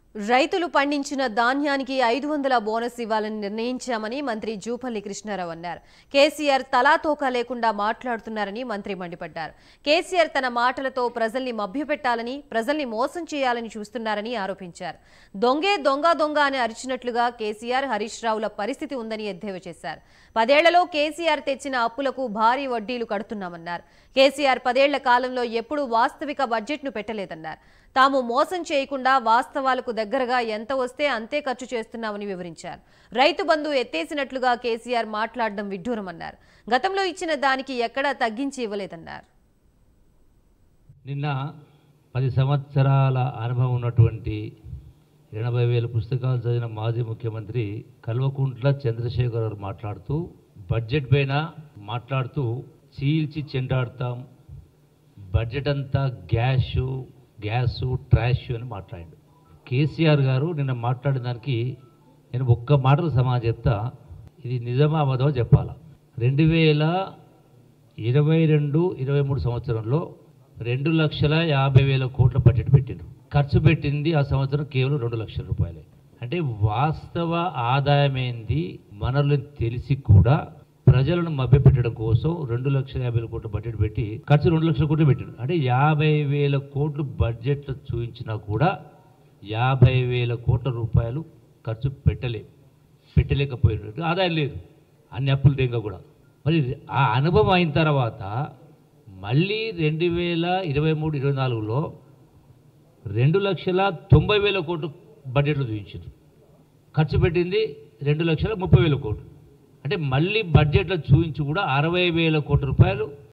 రైతులు పండించిన ధాన్యానికి ఐదు వందల బోనస్ ఇవ్వాలని నిర్ణయించామని మంత్రి జూపల్లి కృష్ణారావు అన్నారు కేసీఆర్ తలాతోకా లేకుండా మాట్లాడుతున్నారని మంత్రి మండిపడ్డారు కేసీఆర్ తన మాటలతో ప్రజల్ని మభ్యపెట్టాలని ప్రజల్ని మోసం చేయాలని చూస్తున్నారని ఆరోపించారు దొంగే దొంగ దొంగ అని అరిచినట్లుగా కేసీఆర్ హరీష్ రావుల పరిస్థితి ఉందని ఎద్దేవా చేశారు పదేళ్లలో కేసీఆర్ తెచ్చిన అప్పులకు భారీ వడ్డీలు కడుతున్నామన్నారు కేసీఆర్ పదేళ్ల కాలంలో ఎప్పుడూ వాస్తవిక బడ్జెట్ను పెట్టలేదన్నారు తాము మోసం చేయకుండా వాస్తవాలకు దగ్గరగా ఎంత వస్తే అంతే ఖర్చు చేస్తున్నామని వివరించారు రైతు బంధు ఎత్తేసినట్లుగా కేసీఆర్ మాట్లాడడం విడ్డూరమన్నారు గతంలో ఇచ్చిన దానికి ఎక్కడా తగ్గించి ఇవ్వలేదన్నారు నిన్న పది సంవత్సరాల అనుభవం ఉన్నటువంటి ఎనభై వేల పుస్తకాలు చదివిన మాజీ ముఖ్యమంత్రి కల్వకుంట్ల చంద్రశేఖర్ గారు మాట్లాడుతూ బడ్జెట్ పైన మాట్లాడుతూ చీల్చి చెండాడుతాం బడ్జెట్ అంతా గ్యాసు గ్యాసు ట్రాష్ అని మాట్లాడాడు కేసీఆర్ గారు నిన్న మాట్లాడిన దానికి నేను ఒక్క మాటలు సమాధానం చెప్తా ఇది నిజమా అబద్ధమో చెప్పాలా రెండు వేల ఇరవై రెండు ఇరవై మూడు సంవత్సరంలో రెండు లక్షల యాభై వేల కోట్ల బడ్జెట్ పెట్టిండ్రు ఖర్చు పెట్టింది ఆ సంవత్సరం కేవలం రెండు లక్షల రూపాయలే అంటే వాస్తవ ఆదాయం ఏంది మనల్ని తెలిసి కూడా ప్రజలను మభ్యపెట్టడం కోసం రెండు లక్షల యాభై వేల కోట్ల బడ్జెట్ పెట్టి ఖర్చు రెండు లక్షల కోట్లు పెట్టారు అంటే యాభై వేల కోట్లు బడ్జెట్ చూపించినా కూడా యాభై వేల కోట్ల రూపాయలు ఖర్చు పెట్టలే పెట్టలేకపోయినట్టు ఆదాయం లేదు అన్ని అప్పులు దేంగా కూడా మరి ఆ అనుభవం అయిన తర్వాత మళ్ళీ రెండు వేల ఇరవై మూడు ఇరవై నాలుగులో రెండు లక్షల తొంభై వేల కోట్లు బడ్జెట్లో చూపించారు ఖర్చు పెట్టింది రెండు లక్షల ముప్పై వేల కోట్లు అంటే మళ్ళీ బడ్జెట్లో చూపించి కూడా అరవై వేల కోట్ల రూపాయలు